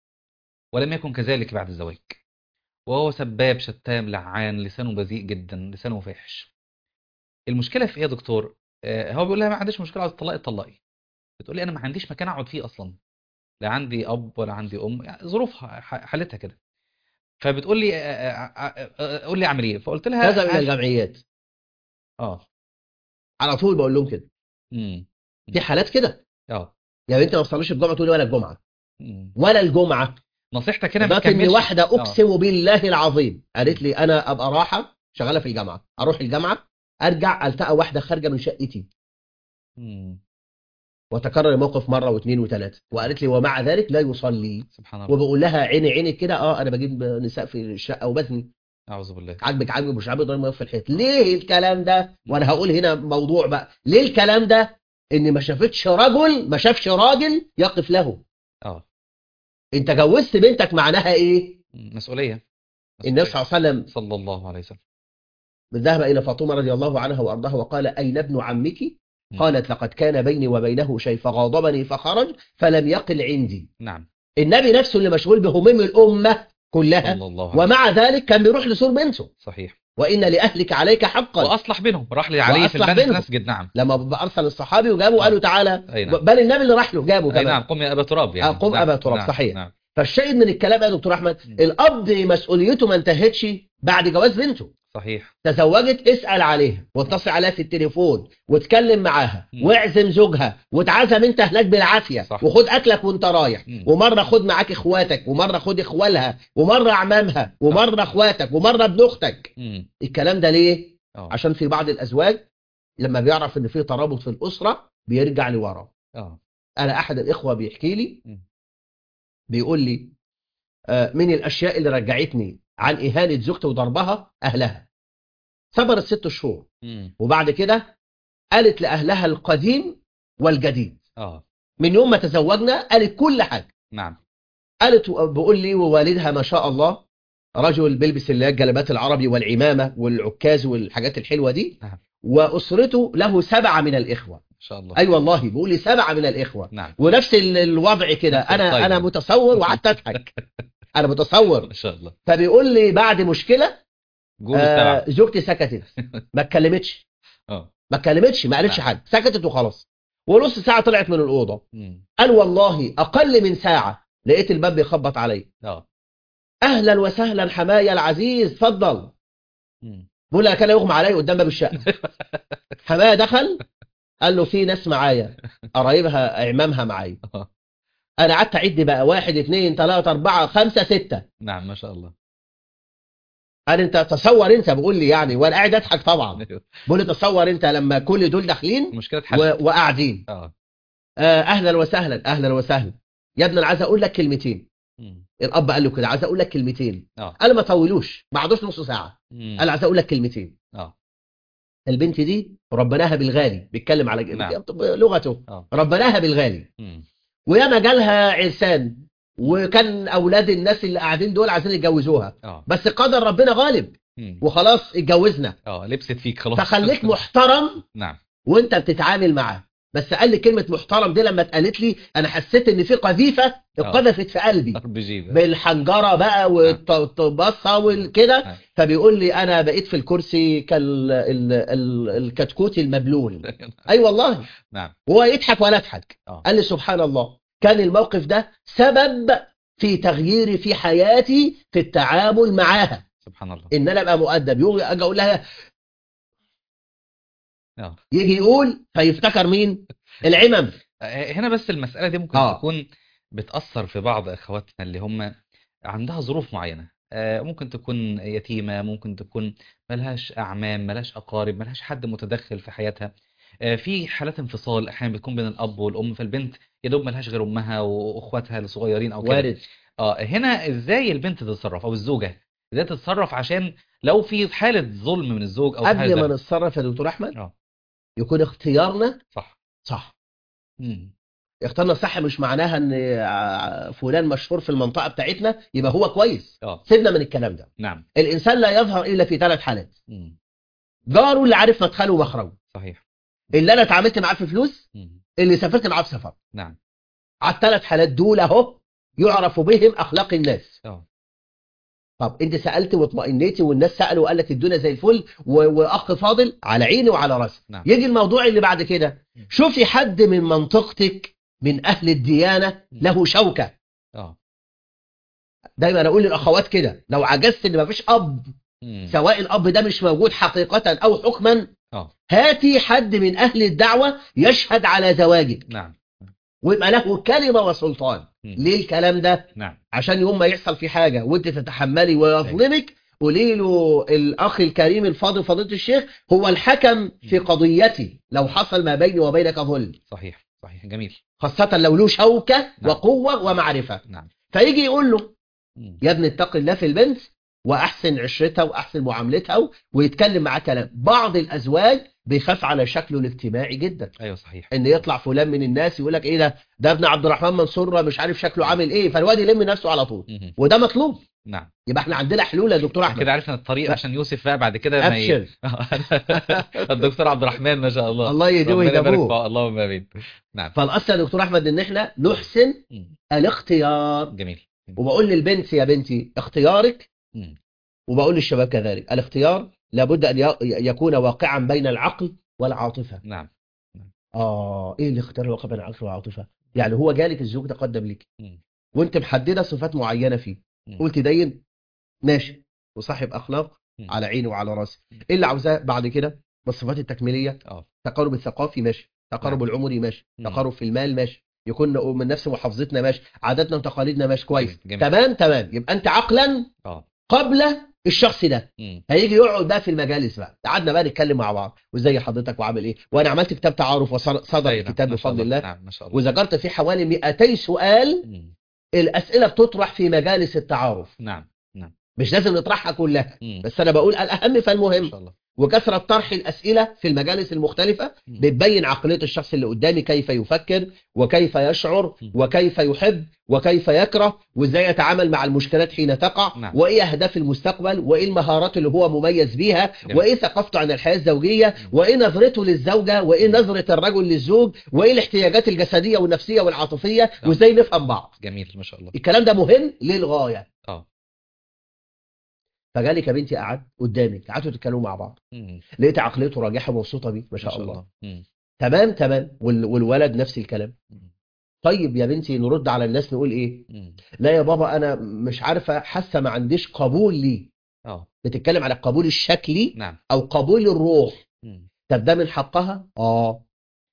ولم يكن كذلك بعد الزواج وهو سباب شتام لعان لسانه بذيء جدا لسانه فاحش المشكله في ايه يا دكتور آه، هو بيقول لها ما عنديش مشكله عايز تطلقي اتطلقي بتقول لي انا ما عنديش مكان اقعد فيه اصلا لا عندي اب ولا عندي ام يعني ظروفها ح- حالتها كده فبتقول لي آه، آه، آه، آه، قول لي اعمل ايه فقلت لها
هذا من
عايز-
الجمعيات
اه
على طول بقول لهم كده
امم
في حالات كده
اه
يا بنتي ما تصليش الجمعه تقولي ولا الجمعه
مم.
ولا الجمعه
نصيحتك هنا ما
لغايه ان
تكملش
واحده
آه.
اقسم بالله العظيم قالت لي انا ابقى راحه شغاله في الجامعه اروح الجامعه ارجع التقى واحده خارجه من شقتي
مم.
وتكرر الموقف مره واثنين وثلاثه وقالت لي ومع ذلك لا يصلي
سبحان الله
وبقول لها عيني عينك كده اه انا بجيب نساء في الشقه وبزني
اعوذ بالله
عاجبك عاجبك مش عاجبك ضرب في الحيط ليه الكلام ده وانا هقول هنا موضوع بقى ليه الكلام ده ان ما شافتش رجل ما شافش راجل يقف له
اه
انت جوزت بنتك معناها ايه
مم. مسؤوليه
النبي صلى الله عليه وسلم
صلى الله عليه وسلم
ذهب الى فاطمه رضي الله عنها وارضاها وقال اين ابن عمك
مم.
قالت لقد كان بيني وبينه شيء فغاضبني فخرج فلم يقل عندي
نعم
النبي نفسه اللي مشغول بهموم الامه كلها
صلى الله عليه
ومع ذلك كان بيروح لسور بنته
صحيح
وان لاهلك عليك حقا
واصلح بينهم راح لي عليه في
وأصلح
البنك
بينهم.
مسجد نعم
لما ارسل الصحابي وجابوا
آه.
قالوا تعالى
اي نعم
بل النبي اللي راح له جابه
اي
كمان
نعم قم يا ابا تراب يعني
آه، قم
نعم.
أبا تراب،
نعم.
صحيح.
نعم
فالشاهد من الكلام يا دكتور احمد
مم.
الاب مسؤوليته ما انتهتش بعد جواز بنته
صحيح
تزوجت اسأل عليها واتصل عليها في التليفون واتكلم معاها
مم.
واعزم زوجها واتعزم انت هناك بالعافية
صح.
وخد اكلك وانت رايح
مم.
ومرة خد معاك اخواتك ومرة خد اخوالها ومرة اعمامها ومرة اخواتك ومرة ابن اختك
مم.
الكلام ده ليه؟
اه
عشان في بعض الازواج لما بيعرف ان في ترابط في الاسرة بيرجع لورا
اه
انا احد الاخوة بيحكي لي
مم.
بيقول لي آه، من الاشياء اللي رجعتني عن اهانة زوجتي وضربها اهلها صبرت ست شهور
مم.
وبعد كده قالت لأهلها القديم والجديد
اه
من يوم ما تزوجنا قالت كل حاجة
نعم
قالت بقول لي ووالدها ما شاء الله رجل بيلبس اللي هي الجلبات العربي والعمامة والعكاز والحاجات الحلوة دي
نعم.
وأسرته له سبعة من الإخوة
ان شاء الله
أي والله بيقول لي سبعة من الإخوة
نعم
ونفس ال- الوضع كده
نفس
أنا
الطيب.
أنا متصور وقعدت أضحك أنا متصور
ما شاء الله
فبيقول لي بعد مشكلة
قول السبعة
آه زوجتي سكتت ما اتكلمتش
اه
ما اتكلمتش ما قالتش
نعم.
حاجه سكتت وخلاص ونص ساعه طلعت من الاوضه
مم.
قال والله اقل من ساعه لقيت الباب بيخبط عليا
اه
اهلا وسهلا حمايا العزيز اتفضل
مم.
بقول لها كان يغمى عليا قدام باب الشقه حمايا دخل قال له في ناس معايا قرايبها اعمامها معايا
آه.
انا قعدت اعد بقى واحد اثنين ثلاثة أربعة خمسة ستة
نعم ما شاء الله
قال انت تصور انت بقول لي يعني وانا قاعد اضحك طبعا بقول لي تصور انت لما كل دول داخلين
المشكلة
و-
اتحلت
وقاعدين
اه
آه، اهلا وسهلا اهلا وسهلا يا ابني انا عايز اقول لك كلمتين
مم.
الاب قال له كده عايز اقول لك كلمتين
اه
قال ما طولوش ما عادوش نص ساعه
مم.
قال عايز اقول لك كلمتين
اه
البنت دي ربناها بالغالي بيتكلم على
نعم.
لغته
اه
ربناها بالغالي
مم.
وياما جالها عرسان وكان اولاد الناس اللي قاعدين دول عايزين يتجوزوها
اه
بس قدر ربنا غالب
مم.
وخلاص اتجوزنا
اه لبست فيك خلاص
فخليك محترم
نعم
وانت بتتعامل معاه بس قال لي كلمه محترم دي لما اتقالت لي انا حسيت ان في قذيفه اتقذفت في قلبي
ضرب جيب
بالحنجره بقى والطبصه والكده
نعم.
فبيقول لي انا بقيت في الكرسي كالكتكوت المبلول اي والله
نعم
وهو يضحك وانا اضحك
اه
قال لي سبحان الله كان الموقف ده سبب في تغييري في حياتي في التعامل معاها
سبحان الله
ان انا ابقى مؤدب يجي اجي اقول لها
اه
يجي يقول فيفتكر مين العمم
آه، هنا بس المسألة دي ممكن
آه.
تكون بتأثر في بعض أخواتنا اللي هم عندها ظروف معينة آه، ممكن تكون يتيمة ممكن تكون ملهاش أعمام ملهاش أقارب ملهاش حد متدخل في حياتها آه، في حالات انفصال أحيانا بتكون بين الأب والأم فالبنت يا دوب ملهاش غير أمها وأخواتها الصغيرين أو كده
وارد
اه هنا ازاي البنت تتصرف او الزوجة ازاي تتصرف عشان لو في حالة ظلم من الزوج او في
قبل
حالة
ما
ده
نتصرف يا دكتور احمد
اه
يكون اختيارنا
صح
صح
مم.
اخترنا صح مش معناها ان ع- فلان مشهور في المنطقه بتاعتنا يبقى هو كويس
اه
سيبنا من الكلام ده
نعم
الانسان لا يظهر الا في ثلاث حالات
مم.
جاره اللي عارف مدخله ومخرجه
صحيح
اللي انا اتعاملت معاه في فلوس
مم.
اللي سافرت معاه في سفر
نعم
على الثلاث حالات دول اهو يعرف بهم اخلاق الناس
اه
طب انت سالت واطمئنيتي والناس سالوا وقال لك الدنيا زي الفل و- واخ فاضل على عيني وعلى راسي
نعم.
يجي الموضوع اللي بعد كده
مم.
شوفي حد من منطقتك من اهل الديانه له شوكه
اه
دايما اقول للاخوات كده لو عجزت ان مفيش اب
مم.
سواء الاب ده مش موجود حقيقه او حكما
اه
هاتي حد من اهل الدعوه يشهد على زواجك
نعم
ويبقى له كلمه وسلطان
مم.
ليه الكلام ده
نعم
عشان يوم ما يحصل في حاجه وانت تتحملي ويظلمك قولي له الاخ الكريم الفاضل فضيله الشيخ هو الحكم في قضيتي لو حصل ما بيني وبينك ظلم
صحيح صحيح جميل
خاصه لو له شوكه
نعم.
وقوه ومعرفه
نعم
فيجي يقول له
مم.
يا ابني اتق الله في البنت واحسن عشرتها واحسن معاملتها ويتكلم معاه كلام بعض الازواج بيخاف على شكله الاجتماعي جدا
ايوه صحيح
ان يطلع فلان من الناس يقول لك ايه ده ده ابن عبد الرحمن منصور مش عارف شكله عامل ايه فالواد يلم نفسه على طول
مم.
وده مطلوب
نعم
يبقى احنا عندنا حلول يا دكتور احمد
كده عرفنا الطريق عشان يوسف بقى بعد كده ما ي...
ابشر
الدكتور عبد الرحمن ما شاء الله
الله يهديه
ربنا يبارك
ويجابوه
فيه اللهم امين نعم
فالاصل يا دكتور احمد ان احنا نحسن
مم.
الاختيار
جميل
وبقول للبنت يا بنتي اختيارك
مم.
وبقول للشباب كذلك الاختيار لابد ان ي- يكون واقعا بين العقل والعاطفه
نعم
اه ايه الاختيار الواقع بين العقل والعاطفه يعني هو جالك الزوج تقدم لك
مم.
وانت محدده صفات معينه فيه
مم.
قلت دين ماشي وصاحب اخلاق
مم.
على عيني وعلى راسي ايه اللي عاوزاه بعد كده بالصفات التكميليه
اه
التقارب الثقافي ماشي التقارب
نعم.
العمري ماشي
مم.
التقارب في المال ماشي يكون من نفس محافظتنا ماشي عاداتنا وتقاليدنا ماشي كويس
جميل، جميل.
تمام تمام يبقى انت عقلا
اه
قبل الشخص ده
مم.
هيجي يقعد بقى في المجالس بقى قعدنا بقى نتكلم مع بعض وازاي حضرتك وعامل ايه وانا عملت كتاب تعارف وصدر
أي نعم،
الكتاب
ما شاء
بفضل الله
نعم ما شاء الله
وذكرت فيه حوالي 200 سؤال
مم.
الاسئله بتطرح في مجالس التعارف
نعم
مش لازم نطرحها كلها
مم.
بس انا بقول الاهم
ما
فالمهم
شاء الله
وكثره طرح الاسئله في المجالس المختلفه
مم.
بتبين عقليه الشخص اللي قدامي كيف يفكر وكيف يشعر
مم.
وكيف يحب وكيف يكره وازاي يتعامل مع المشكلات حين تقع
نعم.
وايه اهداف المستقبل وايه المهارات اللي هو مميز بيها
جميل.
وايه ثقافته عن الحياه الزوجيه وايه نظرته للزوجه وايه نظره الرجل للزوج وايه الاحتياجات الجسديه والنفسيه والعاطفيه
نعم.
وازاي نفهم بعض
جميل ما شاء الله
الكلام ده مهم للغايه
اه
فجالك يا بنتي قعد قدامك قعدتوا تتكلموا مع بعض
مم.
لقيت عقليته راجحه ومبسوطه بيه ما شاء الله
مم.
تمام تمام وال- والولد نفس الكلام
مم.
طيب يا بنتي نرد على الناس نقول ايه
مم.
لا يا بابا انا مش عارفه حاسه ما عنديش قبول ليه
اه
بتتكلم على القبول الشكلي
نعم
او قبول الروح
مم.
طب ده من حقها اه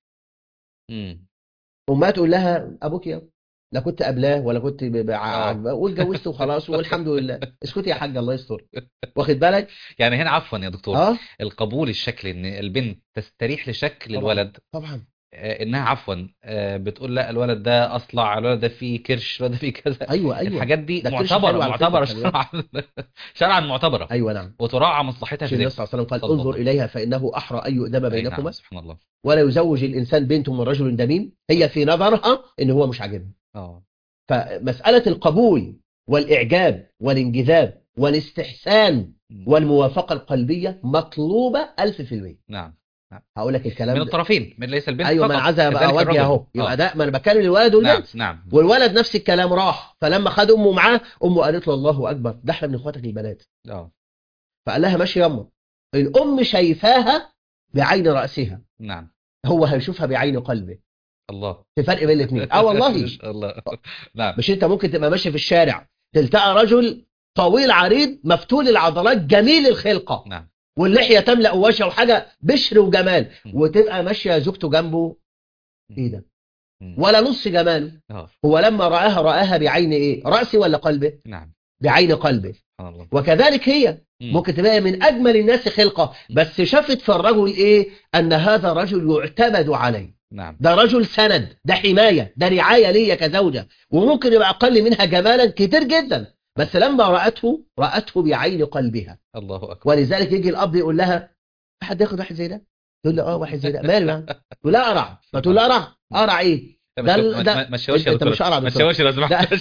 مم.
امها تقول لها ابوك يا لا كنت قبلاه ولا كنت ب- ب-
آه.
عاجباه واتجوزت وخلاص والحمد لله اسكتي يا حاج الله يستر واخد بالك
يعني هنا عفوا يا دكتور
اه
القبول الشكلي ان البنت تستريح لشكل
طبعاً.
الولد
طبعا
آه، انها عفوا آه، بتقول لا الولد ده اصلع الولد ده فيه كرش الولد ده فيه كذا
ايوه ايوه
الحاجات دي
ده كرش
معتبره
حلو على فكرة،
معتبره
خلي بالك.
شرعا شرعا معتبره
ايوه نعم
وتراعى مصلحتها
مش
في
النبي
ذلك
صلى الله عليه وسلم قال
صلى الله
انظر
عليه
اليها فانه احرى ان يؤدب
أي
بينكما
نعم سبحان الله
ولا يزوج الانسان بنته من رجل دميم هي في نظرها ان هو مش عاجبها
اه
فمساله القبول والاعجاب والانجذاب والاستحسان
مم.
والموافقه القلبيه مطلوبه 1000%
نعم
هقول لك الكلام
من
ده
الطرفين من ليس البنت
ايوه ما
فقط
انا عايز ابقى
كذلك
اوجه
الرجل.
اهو يبقى
آه.
ده ما انا بتكلم الولد
نعم
والبنت
نعم
والولد نفس الكلام راح فلما خد امه معاه امه قالت له الله اكبر ده احنا من اخواتك البنات
اه
فقال لها ماشي يما الام شايفاها بعين راسها
نعم
هو هيشوفها بعين قلبه
الله
في فرق بين الاثنين اه والله
الله نعم
مش انت ممكن تبقى ماشي في الشارع تلتقى رجل طويل عريض مفتول العضلات جميل الخلقه
نعم
واللحيه تملا وجهه وحاجه بشر وجمال
م.
وتبقى ماشيه زوجته جنبه ايه ده
مم.
ولا نص جماله
اه
هو لما راها راها بعين ايه راسي ولا قلبه
نعم
بعين قلبه
سبحان الله
وكذلك هي
مم.
ممكن تبقى من اجمل الناس خلقه بس شافت في الرجل ايه ان هذا رجل يعتمد عليه
نعم
ده رجل سند ده حمايه ده رعايه ليا كزوجه وممكن يبقى اقل منها جمالا كتير جدا بس لما راته راته بعين قلبها
الله اكبر
ولذلك يجي الاب يقول لها حد ياخد واحد زي ده تقول له اه واحد زي ده ماله يعني تقول لها ارع فتقول لها ارع ارع ايه ده ال- ده-
ما تشوش يا
انت
دكتور
مش قرع
ما
دكتور.
تشوش لو سمحت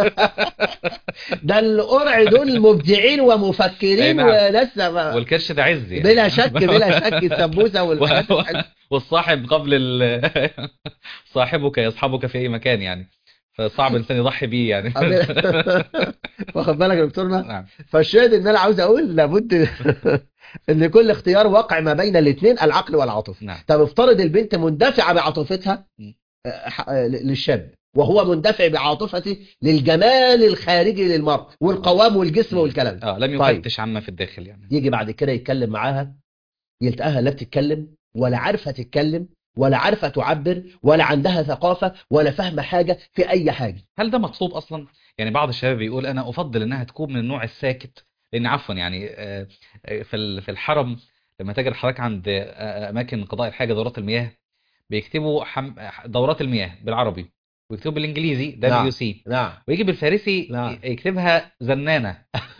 ده القرع دول مبدعين
أي
ومفكرين
نعم.
وناس ما-
والكرش ده عز يعني
بلا شك بلا شك السمبوسه والحاجات
و-
الحلوة.
والصاحب قبل ال... صاحبك يصحبك في اي مكان يعني فصعب الانسان يضحي بيه يعني
واخد بالك يا دكتورنا
نعم
فالشاهد ان انا عاوز اقول لابد ان كل اختيار واقع ما بين الاثنين العقل والعاطفه
نعم
طب افترض البنت مندفعه بعاطفتها
م.
آه، ح- آه، للشاب وهو مندفع بعاطفته للجمال الخارجي للمرء والقوام والجسم والكلام ده
اه لم
طيب.
يفتش عما في الداخل يعني
يجي بعد كده يتكلم معاها يلتقاها لا بتتكلم ولا عارفه تتكلم ولا عارفه تعبر ولا عندها ثقافه ولا فاهمه حاجه في اي حاجه
هل ده مطلوب اصلا يعني بعض الشباب بيقول انا افضل انها تكون من النوع الساكت لان عفوا يعني آه، آه، في ال- في الحرم لما تجد حضرتك عند آه، اماكن قضاء الحاجه دورات المياه بيكتبوا حم... دورات المياه بالعربي ويكتبوا بالانجليزي
نعم.
دبليو سي
نعم
ويجي بالفارسي
نعم.
يكتبها زنانه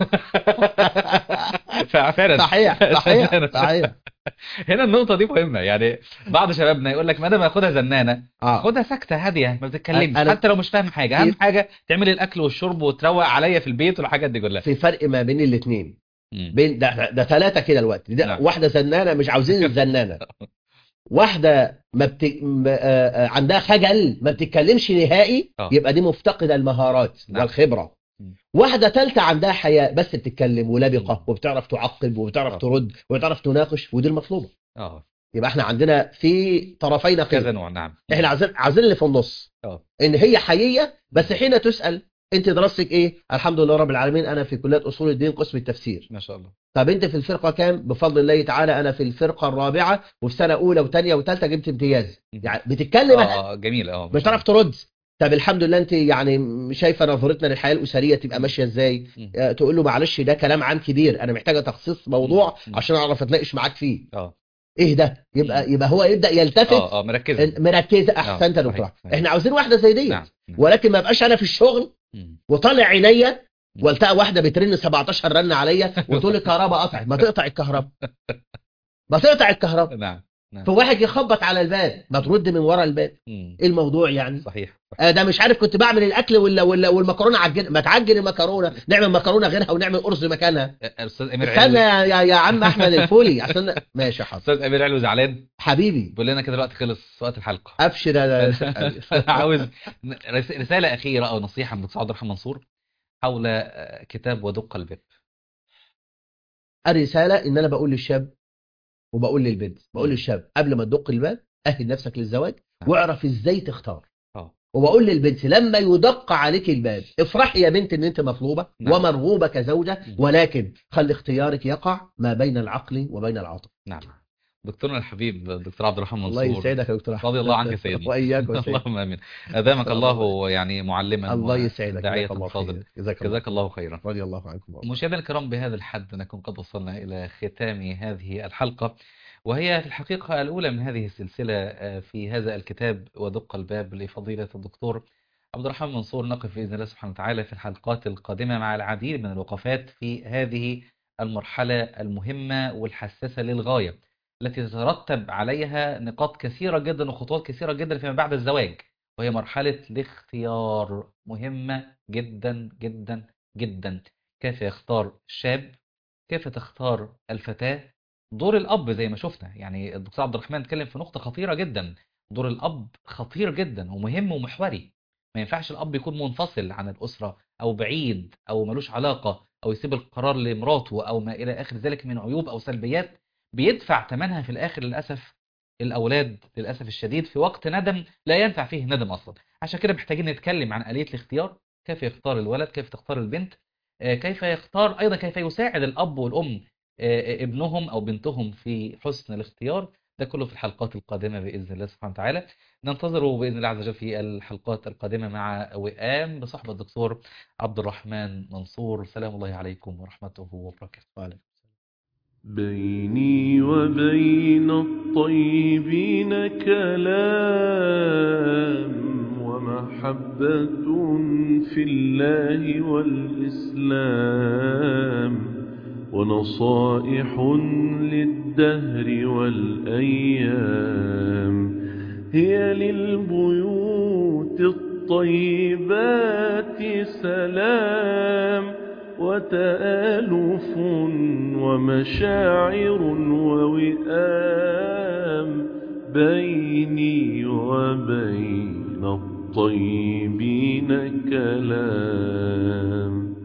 فعلا
صحيح صحيح
زنانة.
صحيح
هنا النقطه دي مهمه يعني بعض شبابنا يقول لك ما دام اخدها زنانه
اه
خدها ساكته هاديه ما بتتكلمش
أنا-
حتى لو مش فاهم حاجه اهم
في-
حاجه تعمل الاكل والشرب وتروق عليا في البيت والحاجات دي كلها
في فرق ما بين الاثنين
مم.
بين ده ده ثلاثه كده الوقت ده
نعم.
واحده زنانه مش عاوزين الزنانه واحده ما بت... م... آه، آه، عندها خجل ما بتتكلمش نهائي
آه.
يبقى دي مفتقده المهارات
نعم.
والخبره
مم.
واحده ثالثه عندها حياء بس بتتكلم ولبقه وبتعرف تعقب وبتعرف
آه.
ترد وبتعرف تناقش ودي المطلوبه
اه
يبقى احنا عندنا في طرفين
كذا
قيد
نوع نعم
احنا عايزين عايزين اللي في النص
اه
ان هي حييه بس حين تسال انت دراستك ايه الحمد لله رب العالمين انا في كليه اصول الدين قسم التفسير
ما شاء الله
طب انت في الفرقه كام بفضل الله تعالى انا في الفرقه الرابعه وفي سنه اولى وثانيه وثالثه جبت امتياز يعني بتتكلم
اه جميل اه ما
مش
شاء
هتعرف ترد طب الحمد لله انت يعني شايفه نظرتنا للحياه الاسريه تبقى ماشيه ازاي
الله.
آه، تقول له معلش ده كلام عام كبير انا محتاجه تخصيص موضوع
مم.
عشان اعرف اتناقش معاك فيه
اه
ايه ده يبقى
مم.
يبقى هو يبدا يلتفت
اه اه مركزه
مركزه احسنت يا
صحيح،
دكتور
صحيح.
احنا عاوزين واحده زي دي
نعم نعم.
ولكن ما بقاش انا في الشغل
مم.
وطالع عينيا والتقى واحده بترن 17 رن عليا وتقول لي الكهرباء قطعت ما تقطع الكهرباء ما تقطع الكهرباء
نعم نعم
فواحد يخبط على الباب ما ترد من ورا الباب
مم.
ايه الموضوع يعني
صحيح صحيح.
آه ده مش عارف كنت بعمل الاكل ولا ولا والمكرونه عجن ما تعجن المكرونه نعمل مكرونه غيرها ونعمل ارز مكانها
آه، استاذ امير
استنى
علوي
يا, يا عم احمد الفولي عشان ماشي يا حاضر
استاذ امير علوي زعلان
حبيبي
بيقول لنا كده الوقت خلص وقت الحلقه
ابشر يا
انا عاوز رس- رساله اخيره او نصيحه من الدكتور عبد الرحمن منصور حول آه، كتاب ودق الباب
الرساله ان انا بقول للشاب وبقول للبنت بقول
مم.
للشاب قبل ما تدق الباب اهل نفسك للزواج
نعم.
واعرف ازاي تختار
اه
وبقول للبنت لما يدق عليك الباب افرحي يا بنت ان انت مطلوبه
نعم.
ومرغوبه كزوجه
مم.
ولكن خلي اختيارك يقع ما بين العقل وبين العاطفه
نعم دكتورنا الحبيب الدكتور عبد الرحمن
الله
منصور
يسعدك يا دكتور احمد
رضي الله عنك يا سيدنا
واياك وسيدك
اللهم امين ادامك الله يعني معلما
الله يسعدك
داعية
جزاك الله
فاضل
خير جزاك الله
جزاك الله خيرا
رضي الله عنكم
مشاهدينا الكرام بهذا الحد نكون قد وصلنا إلى ختام هذه الحلقة وهي في الحقيقة الأولى من هذه السلسلة آه، في هذا الكتاب ودق الباب لفضيلة الدكتور عبد الرحمن منصور نقف بإذن الله سبحانه وتعالى في الحلقات القادمة مع العديد من الوقفات في هذه المرحلة المهمة والحساسة للغاية التي تترتب عليها نقاط كثيرة جدا وخطوات كثيرة جدا فيما بعد الزواج وهي مرحلة الاختيار مهمة جدا جدا جدا كيف يختار الشاب كيف تختار الفتاة دور الأب زي ما شفنا يعني الدكتور عبد الرحمن اتكلم في نقطة خطيرة جدا دور الأب خطير جدا ومهم ومحوري ما ينفعش الأب يكون منفصل عن الأسرة أو بعيد أو ملوش علاقة أو يسيب القرار لمراته أو ما إلى آخر ذلك من عيوب أو سلبيات بيدفع ثمنها في الآخر للأسف الأولاد للأسف الشديد في وقت ندم لا ينفع فيه الندم أصلا عشان كده محتاجين نتكلم عن آلية الاختيار كيف يختار الولد كيف تختار البنت آه، كيف يختار أيضا كيف يساعد الأب والأم آه، ابنهم أو بنتهم في حسن الاختيار ده كله في الحلقات القادمة بإذن الله سبحانه وتعالى ننتظره بإذن الله عز وجل في الحلقات القادمة مع وئام بصحبة الدكتور عبد الرحمن منصور سلام الله عليكم ورحمته وبركاته
بيني وبين الطيبين كلام ومحبة في الله والإسلام ونصائح للدهر والأيام هي للبيوت الطيبات سلام وتآلف ومشاعر ووئام بيني وبين الطيبين كلام